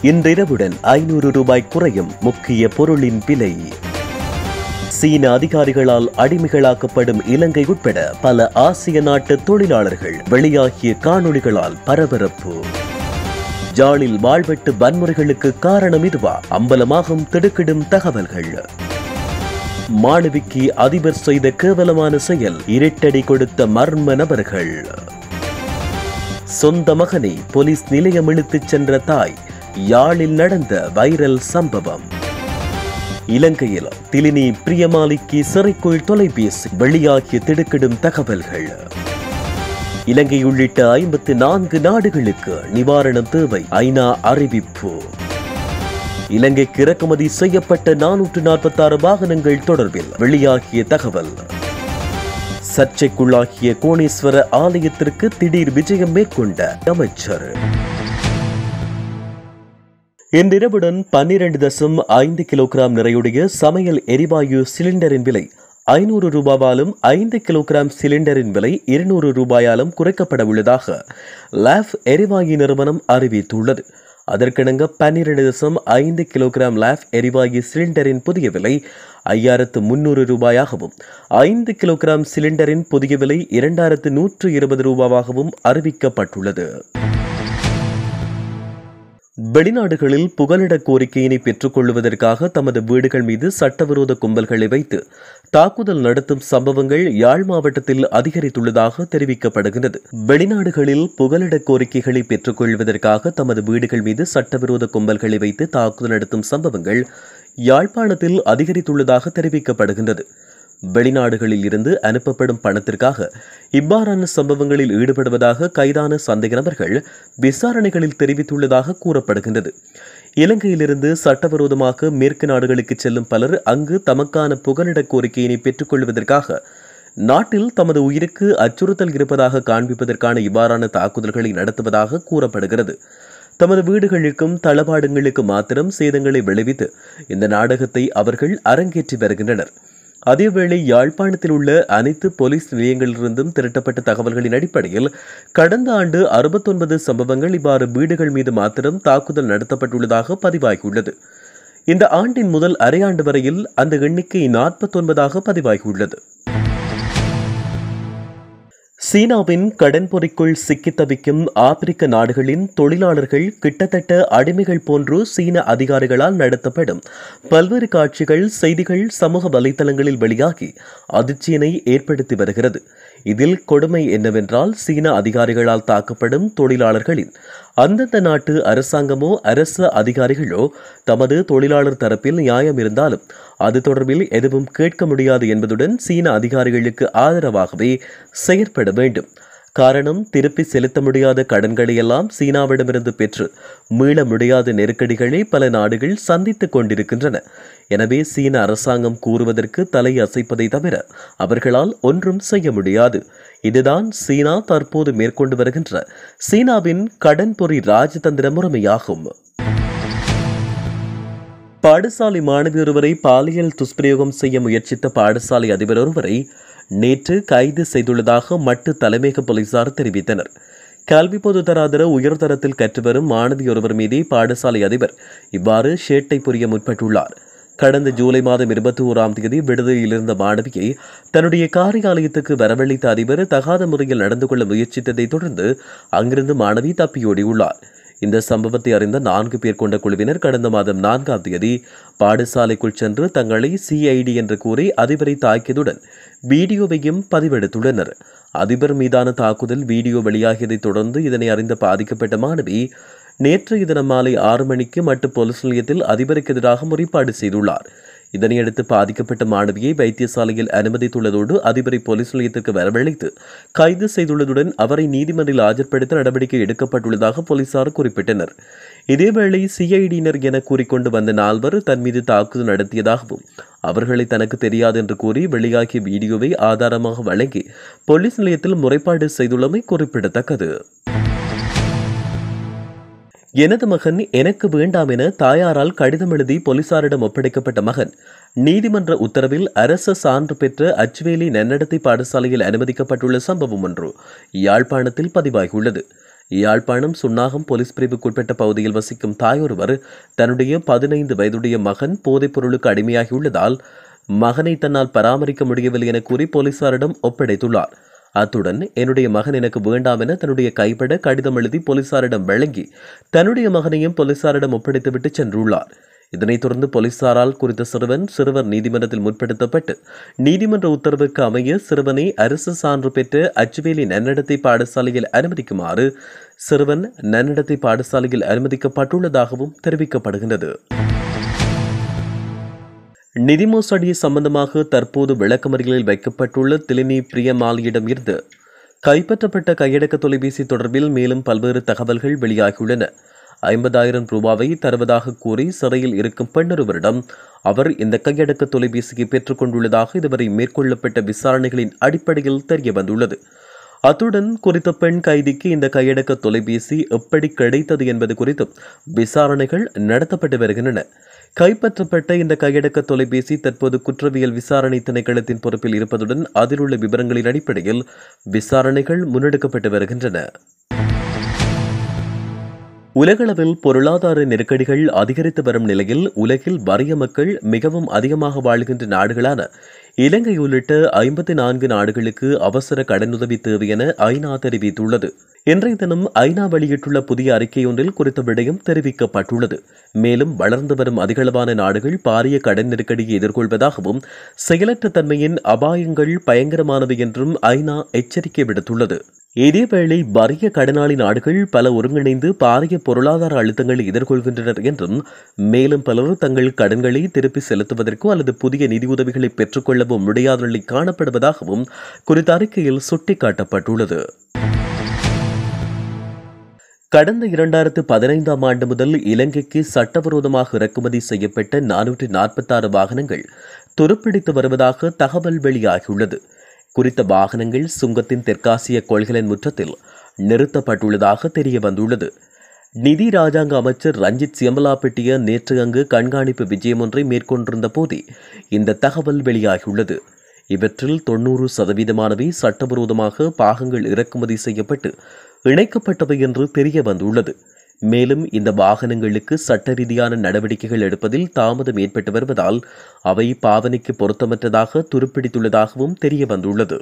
இன்றிரவுடன் ஐநூறு ரூபாய் குறையும் முக்கிய பொருளின் விலை சீன அதிகாரிகளால் அடிமைகளாக்கப்படும் இலங்கை உட்பட பல ஆசிய நாட்டு தொழிலாளர்கள் வெளியாகிய காணொளிகளால் பரபரப்பு ஜாலில் வாழ்வெட்டு வன்முறைகளுக்கு காரணம் இதுவா அம்பலமாகும் திடுக்கிடும் தகவல்கள் மாணவிக்கு அதிபர் செய்த கேவலமான செயல் இரட்டடி கொடுத்த மர்ம நபர்கள் சொந்த மகனை போலீஸ் நிலையம் இழுத்துச் சென்ற தாய் யாழில் நடந்த வைரல் சம்பவம் இலங்கையில் திலினி பிரியமாலிக்கு சிறைக்குள் தொலைபேசி வெளியாகிய திடுக்கிடும் தகவல்கள் இலங்கை உள்ளிட்ட ஐம்பத்தி நான்கு நாடுகளுக்கு நிவாரணம் தேவை ஐநா அறிவிப்பு இலங்கைக்கு இறக்குமதி செய்யப்பட்ட நானூற்று நாற்பத்தாறு வாகனங்கள் தொடர்பில் வெளியாகிய தகவல் சர்ச்சைக்குள்ளாகிய கோணேஸ்வர ஆலயத்திற்கு திடீர் விஜயம் மேற்கொண்ட அமைச்சர் இன்றிரவுடன் பன்னிரண்டு தசம் ஐந்து கிலோகிராம் நிறையுடைய சமையல் எரிவாயு சிலிண்டரின் விலை ஐநூறு ரூபாவாலும் ஐந்து கிலோகிராம் சிலிண்டரின் விலை இருநூறு ரூபாயாலும் குறைக்கப்பட உள்ளதாக லாஃப் எரிவாயு நிறுவனம் அறிவித்துள்ளது அதற்கிணங்க பன்னிரண்டு தசம் ஐந்து கிலோகிராம் லாஃப் எரிவாயு சிலிண்டரின் புதிய விலை ஐயாயிரத்து முன்னூறு ரூபாயாகவும் ஐந்து கிலோகிராம் சிலிண்டரின் புதிய விலை இரண்டாயிரத்து நூற்று இருபது ரூபாவாகவும் அறிவிக்கப்பட்டுள்ளது வெளிநாடுகளில் புகலிட கோரிக்கையினை பெற்றுக்கொள்வதற்காக தமது வீடுகள் மீது சட்டவிரோத கும்பல்களை வைத்து தாக்குதல் நடத்தும் சம்பவங்கள் யாழ் மாவட்டத்தில் அதிகரித்துள்ளதாக தெரிவிக்கப்படுகிறது வெளிநாடுகளில் புகலிட கோரிக்கைகளை பெற்றுக்கொள்வதற்காக தமது வீடுகள் மீது சட்டவிரோத கும்பல்களை வைத்து தாக்குதல் நடத்தும் சம்பவங்கள் யாழ்ப்பாணத்தில் அதிகரித்துள்ளதாக தெரிவிக்கப்படுகின்றது வெளிநாடுகளில் இருந்து அனுப்பப்படும் பணத்திற்காக இவ்வாறான சம்பவங்களில் ஈடுபடுவதாக கைதான சந்தேக நபர்கள் விசாரணைகளில் தெரிவித்துள்ளதாக கூறப்படுகின்றது இலங்கையிலிருந்து சட்டவிரோதமாக மேற்கு நாடுகளுக்கு செல்லும் பலர் அங்கு தமக்கான புகலிட கோரிக்கையினை பெற்றுக்கொள்வதற்காக நாட்டில் தமது உயிருக்கு அச்சுறுத்தல் இருப்பதாக காண்பிப்பதற்கான இவ்வாறான தாக்குதல்களை நடத்துவதாக கூறப்படுகிறது தமது வீடுகளுக்கும் தளபாடங்களுக்கு மாத்திரம் சேதங்களை விளைவித்து இந்த நாடகத்தை அவர்கள் அரங்கேற்றி வருகின்றனர் அதேவேளை யாழ்ப்பாணத்தில் உள்ள அனைத்து போலீஸ் நிலையங்களிலிருந்தும் திரட்டப்பட்ட தகவல்களின் அடிப்படையில் கடந்த ஆண்டு அறுபத்தொன்பது சம்பவங்கள் இவ்வாறு வீடுகள் மீது மாத்திரம் தாக்குதல் நடத்தப்பட்டுள்ளதாக பதிவாகியுள்ளது இந்த ஆண்டின் முதல் அரையாண்டு வரையில் அந்த எண்ணிக்கை நாற்பத்தொன்பதாக பதிவாகியுள்ளது சீனாவின் கடன் பொறிக்குள் சிக்கித் தவிக்கும் ஆப்பிரிக்க நாடுகளின் தொழிலாளர்கள் கிட்டத்தட்ட அடிமைகள் போன்று சீன அதிகாரிகளால் நடத்தப்படும் பல்வேறு காட்சிகள் செய்திகள் சமூக வலைதளங்களில் வெளியாகி அதிர்ச்சியினை ஏற்படுத்தி வருகிறது இதில் கொடுமை என்னவென்றால் சீன அதிகாரிகளால் தாக்கப்படும் தொழிலாளர்களின் அந்தந்த நாட்டு அரசாங்கமோ அரசு அதிகாரிகளோ தமது தொழிலாளர் தரப்பில் நியாயம் இருந்தாலும் அது தொடர்பில் எதுவும் கேட்க முடியாது என்பதுடன் சீன அதிகாரிகளுக்கு ஆதரவாகவே செயற்பட வேண்டும் காரணம் திருப்பி செலுத்த முடியாத கடன்களை எல்லாம் சீனாவிடமிருந்து பெற்று மீள முடியாத நெருக்கடிகளை பல நாடுகள் சந்தித்துக் கொண்டிருக்கின்றன எனவே சீன அரசாங்கம் கூறுவதற்கு தலை அசைப்பதை தவிர அவர்களால் ஒன்றும் செய்ய முடியாது இதுதான் சீனா தற்போது மேற்கொண்டு வருகின்ற சீனாவின் கடன் பொறி ராஜதந்திர முறைமையாகும் பாடசாலை மாணவி ஒருவரை பாலியல் துஷ்பிரயோகம் செய்ய முயற்சித்த பாடசாலை அதிபர் ஒருவரை நேற்று கைது செய்துள்ளதாக மட்டு தலைமையக போலீசார் தெரிவித்தனர் கல்வி பொது தராதர உயர்தரத்தில் கற்றுவரும் மாணவி ஒருவர் மீதே பாடசாலை அதிபர் இவ்வாறு ஷேட்டை புரிய முற்பட்டுள்ளார் கடந்த ஜூலை மாதம் இருபத்தி ஓராம் தேதி விடுதலையில் இருந்த மாணவியை தன்னுடைய காரியாலயத்துக்கு வரவழைத்த அதிபர் தகாத முறையில் நடந்து கொள்ள முயற்சித்ததை தொடர்ந்து அங்கிருந்து மாணவி தப்பியோடியுள்ளார் இந்த சம்பவத்தை அறிந்த நான்கு பேர் கொண்ட குழுவினர் கடந்த மாதம் நான்காம் தேதி பாடசாலைக்குள் சென்று தங்களை சிஐடி என்று கூறி அதிபரை தாக்கியதுடன் வீடியோவையும் பதிவெடுத்துள்ளனர் அதிபர் மீதான தாக்குதல் வீடியோ வெளியாகியதைத் தொடர்ந்து இதனை அறிந்த பாதிக்கப்பட்ட மாணவி நேற்றைய தினம் மாலை ஆறு மணிக்கு மட்டு போலீஸ் நிலையத்தில் அதிபருக்கு எதிராக முறைப்பாடு செய்துள்ளார் இதனையடுத்து பாதிக்கப்பட்ட மாணவியை வைத்தியசாலையில் அனுமதித்துள்ளதோடு அதிபரை போலீஸ் நிலையத்திற்கு வரவழைத்து கைது செய்துள்ளதுடன் அவரை நீதிமன்றில் ஆஜர்படுத்த நடவடிக்கை எடுக்கப்பட்டுள்ளதாக போலீசார் குறிப்பிட்டனர் இதேவேளை சிஐடியினர் என கூறிக்கொண்டு வந்த நால்வர் தன் மீது தாக்குதல் நடத்தியதாகவும் அவர்களை தனக்கு தெரியாது என்று கூறி வெளியாகிய வீடியோவை ஆதாரமாக வழங்கி போலீஸ் நிலையத்தில் முறைப்பாடு செய்துள்ளமை குறிப்பிடத்தக்கது எனது மகன் எனக்கு வேண்டாம் என தாயாரால் கடிதம் எழுதி போலீசாரிடம் ஒப்படைக்கப்பட்ட மகன் நீதிமன்ற உத்தரவில் அரச சான்று பெற்ற அச்சுவேலி நன்னடத்தை பாடசாலையில் அனுமதிக்கப்பட்டுள்ள சம்பவம் ஒன்று யாழ்ப்பாணத்தில் பதிவாகியுள்ளது யாழ்ப்பாணம் சுன்னாகம் போலீஸ் பிரிவுக்குட்பட்ட பகுதியில் வசிக்கும் தாயொருவர் தன்னுடைய பதினைந்து வயதுடைய மகன் போதைப் பொருளுக்கு அடிமையாகியுள்ளதால் மகனை தன்னால் பராமரிக்க முடியவில்லை என கூறி போலீசாரிடம் ஒப்படைத்துள்ளார் அத்துடன் என்னுடைய மகன் எனக்கு வேண்டாம் என தன்னுடைய கைப்பட கடிதம் எழுதி போலீசாரிடம் வழங்கி தன்னுடைய மகனையும் போலீசாரிடம் ஒப்படைத்துவிட்டு சென்றுள்ளார் இதனைத் தொடர்ந்து போலீசாரால் குறித்த சிறுவன் சிறுவர் நீதிமன்றத்தில் முற்படுத்தப்பட்டு நீதிமன்ற உத்தரவுக்கு அமைய சிறுவனை அரசு சான்று பெற்ற அச்சுவேலி நன்னடத்தை பாடசாலையில் அனுமதிக்குமாறு சிறுவன் நன்னடத்தை பாடசாலையில் அனுமதிக்கப்பட்டுள்ளதாகவும் தெரிவிக்கப்படுகின்றது நிதி மோசடி சம்பந்தமாக தற்போது விளக்கமறியலில் வைக்கப்பட்டுள்ள திலினி பிரியமாலியிடம் இருந்து கைப்பற்றப்பட்ட கையடக்க தொலைபேசி தொடர்பில் மேலும் பல்வேறு தகவல்கள் வெளியாகியுள்ளன ஐம்பதாயிரம் ரூபாவை தருவதாக கூறி சிறையில் இருக்கும் பெண்ணொருவரிடம் அவர் இந்த கையடக்க தொலைபேசியை பெற்றுக் கொண்டுள்ளதாக இதுவரை மேற்கொள்ளப்பட்ட விசாரணைகளின் அடிப்படையில் தெரிய வந்துள்ளது அத்துடன் குறித்த பெண் கைதிக்கு இந்த கையடக்க தொலைபேசி எப்படி கிடைத்தது என்பது குறித்தும் விசாரணைகள் நடத்தப்பட்டு வருகின்றன கைப்பற்றப்பட்ட இந்த கையடக்க தொலைபேசி தற்போது குற்றவியல் விசாரணை திணைக்களத்தின் பொறுப்பில் இருப்பதுடன் அதில் உள்ள விவரங்களின் அடிப்படையில் விசாரணைகள் முன்னெடுக்கப்பட்டு வருகின்றன உலகளவில் பொருளாதார நெருக்கடிகள் அதிகரித்து வரும் நிலையில் உலகில் வறிய மக்கள் மிகவும் அதிகமாக வாழ்கின்ற நாடுகளான இலங்கை உள்ளிட்ட ஐம்பத்தி நான்கு நாடுகளுக்கு அவசர கடனுதவி தேவை என ஐநா தெரிவித்துள்ளது இன்றைய தினம் ஐநா வெளியிட்டுள்ள புதிய அறிக்கையொன்றில் குறித்த விடயம் தெரிவிக்கப்பட்டுள்ளது மேலும் வளர்ந்து வரும் அதிகளவான நாடுகள் பாரிய கடன் நெருக்கடியை எதிர்கொள்வதாகவும் செயலற்ற தன்மையின் அபாயங்கள் பயங்கரமானவை என்றும் ஐநா எச்சரிக்கை விடுத்துள்ளது இதேவேளை வறிய கடனாளி நாடுகள் பல ஒருங்கிணைந்து பாரிய பொருளாதார அழுத்தங்களை எதிர்கொள்கின்றனர் என்றும் மேலும் பலர் தங்கள் கடன்களை திருப்பி செலுத்துவதற்கோ அல்லது புதிய நிதியுதவிகளை பெற்றுக்கொள்ளவோ முடியாத நிலை காணப்படுவதாகவும் குறித்த அறிக்கையில் சுட்டிக்காட்டப்பட்டுள்ளது கடந்த இரண்டாயிரத்து பதினைந்தாம் ஆண்டு முதல் இலங்கைக்கு சட்டவிரோதமாக இறக்குமதி செய்யப்பட்ட நானூற்றி நாற்பத்தாறு வாகனங்கள் துருப்பிடித்து வருவதாக தகவல் வெளியாகியுள்ளது குறித்த வாகனங்கள் சுங்கத்தின் தெற்காசிய கொள்கலன் முற்றத்தில் நிறுத்தப்பட்டுள்ளதாக தெரிய வந்துள்ளது நிதி ராஜாங்க அமைச்சர் ரஞ்சித் சியம்பலாப்பட்டிய நேற்று அங்கு கண்காணிப்பு விஜயம் ஒன்றை மேற்கொண்டிருந்த போதே இந்த தகவல் வெளியாகியுள்ளது இவற்றில் தொன்னூறு சதவீதமானவை சட்டவிரோதமாக பாகங்கள் இறக்குமதி செய்யப்பட்டு இணைக்கப்பட்டவை என்று தெரிய வந்துள்ளது மேலும் இந்த வாகனங்களுக்கு சட்ட ரீதியான நடவடிக்கைகள் எடுப்பதில் தாமதம் ஏற்பட்டு வருவதால் அவை பாவனைக்கு பொருத்தமற்றதாக துருப்பிடித்துள்ளதாகவும் தெரிய வந்துள்ளது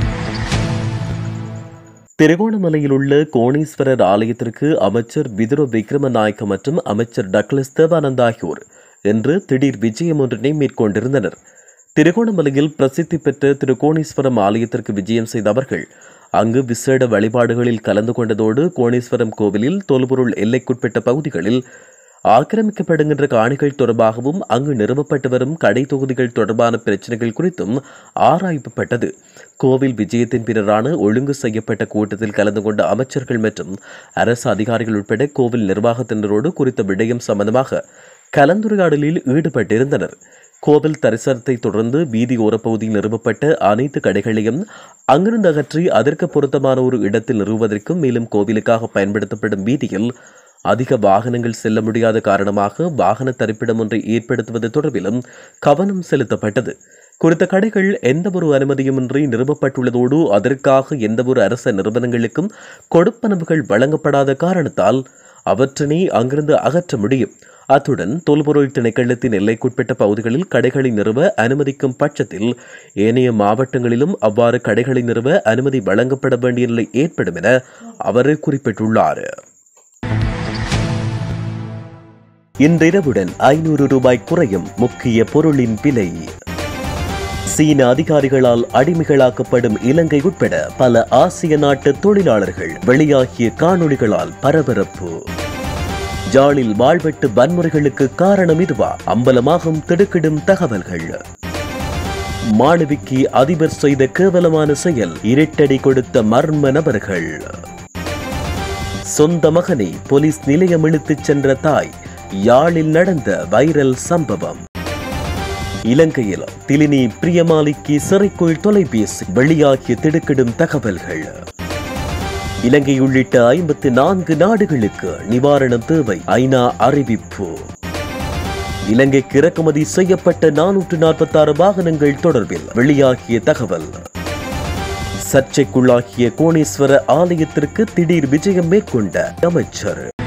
திருகோணமலையில் உள்ள கோணீஸ்வரர் ஆலயத்திற்கு அமைச்சர் விதுர விக்ரமநாயக்க மற்றும் அமைச்சர் டக்ளஸ் தேவானந்த் ஆகியோர் இன்று திடீர் விஜயம் ஒன்றினை மேற்கொண்டிருந்தனர் திருகோணமலையில் பிரசித்தி பெற்ற திருகோணேஸ்வரம் ஆலயத்திற்கு விஜயம் செய்த அவர்கள் அங்கு விசேட வழிபாடுகளில் கலந்து கொண்டதோடு கோணேஸ்வரம் கோவிலில் தொல்பொருள் எல்லைக்குட்பட்ட பகுதிகளில் ஆக்கிரமிக்கப்படுகின்ற காணிகள் தொடர்பாகவும் அங்கு நிறுவப்பட்டு வரும் கடை தொகுதிகள் தொடர்பான பிரச்சனைகள் குறித்தும் ஆராயப்பட்டது கோவில் விஜயத்தின் பிறரான ஒழுங்கு செய்யப்பட்ட கூட்டத்தில் கலந்து கொண்ட அமைச்சர்கள் மற்றும் அரசு அதிகாரிகள் உட்பட கோவில் நிர்வாகத்தினரோடு குறித்த விடயம் சம்பந்தமாக கலந்துரையாடலில் ஈடுபட்டிருந்தனர் கோவில் தரிசனத்தை தொடர்ந்து வீதி ஓரப்பகுதியில் நிறுவப்பட்ட அனைத்து கடைகளையும் அங்கிருந்து அகற்றி அதற்கு பொருத்தமான ஒரு இடத்தில் நிறுவுவதற்கும் மேலும் கோவிலுக்காக பயன்படுத்தப்படும் வீதியில் அதிக வாகனங்கள் செல்ல முடியாத காரணமாக வாகன தரிப்பிடம் ஒன்றை ஏற்படுத்துவது தொடர்பிலும் கவனம் செலுத்தப்பட்டது குறித்த கடைகள் எந்தவொரு அனுமதியுமின்றி நிறுவப்பட்டுள்ளதோடு அதற்காக எந்தவொரு அரச நிறுவனங்களுக்கும் கொடுப்பனவுகள் வழங்கப்படாத காரணத்தால் அவற்றினை அங்கிருந்து அகற்ற முடியும் அத்துடன் தொல்பொருள் திணைக்களத்தின் எல்லைக்குட்பட்ட பகுதிகளில் கடைகளை நிறுவ அனுமதிக்கும் பட்சத்தில் ஏனைய மாவட்டங்களிலும் அவ்வாறு கடைகளை நிறுவ அனுமதி வழங்கப்பட வேண்டிய நிலை ஏற்படும் என அவர் குறிப்பிட்டுள்ளார் இன்றிரவுடன் ஐநூறு ரூபாய் குறையும் முக்கிய பொருளின் விலை சீன அதிகாரிகளால் அடிமைகளாக்கப்படும் இலங்கை உட்பட பல ஆசிய நாட்டு தொழிலாளர்கள் வெளியாகிய காணொளிகளால் பரபரப்பு ஜாலில் வாழ்வெட்டு வன்முறைகளுக்கு காரணம் இதுவா அம்பலமாகும் திடுக்கிடும் தகவல்கள் மாணவிக்கு அதிபர் செய்த கேவலமான செயல் இரட்டடி கொடுத்த மர்ம நபர்கள் சொந்த மகனை போலீஸ் நிலையம் இழுத்துச் சென்ற தாய் யாழில் நடந்த வைரல் சம்பவம் இலங்கையில் திலினி பிரியமாலிக்கு சிறைக்குள் தொலைபேசி வெளியாகிய திடுக்கிடும் தகவல்கள் இலங்கை உள்ளிட்ட ஐம்பத்தி நான்கு நாடுகளுக்கு நிவாரணம் தேவை ஐநா அறிவிப்பு இலங்கைக்கு இறக்குமதி செய்யப்பட்ட நானூற்று நாற்பத்தி ஆறு வாகனங்கள் தொடர்பில் வெளியாகிய தகவல் சர்ச்சைக்குள்ளாகிய கோணேஸ்வர ஆலயத்திற்கு திடீர் விஜயம் மேற்கொண்ட அமைச்சர்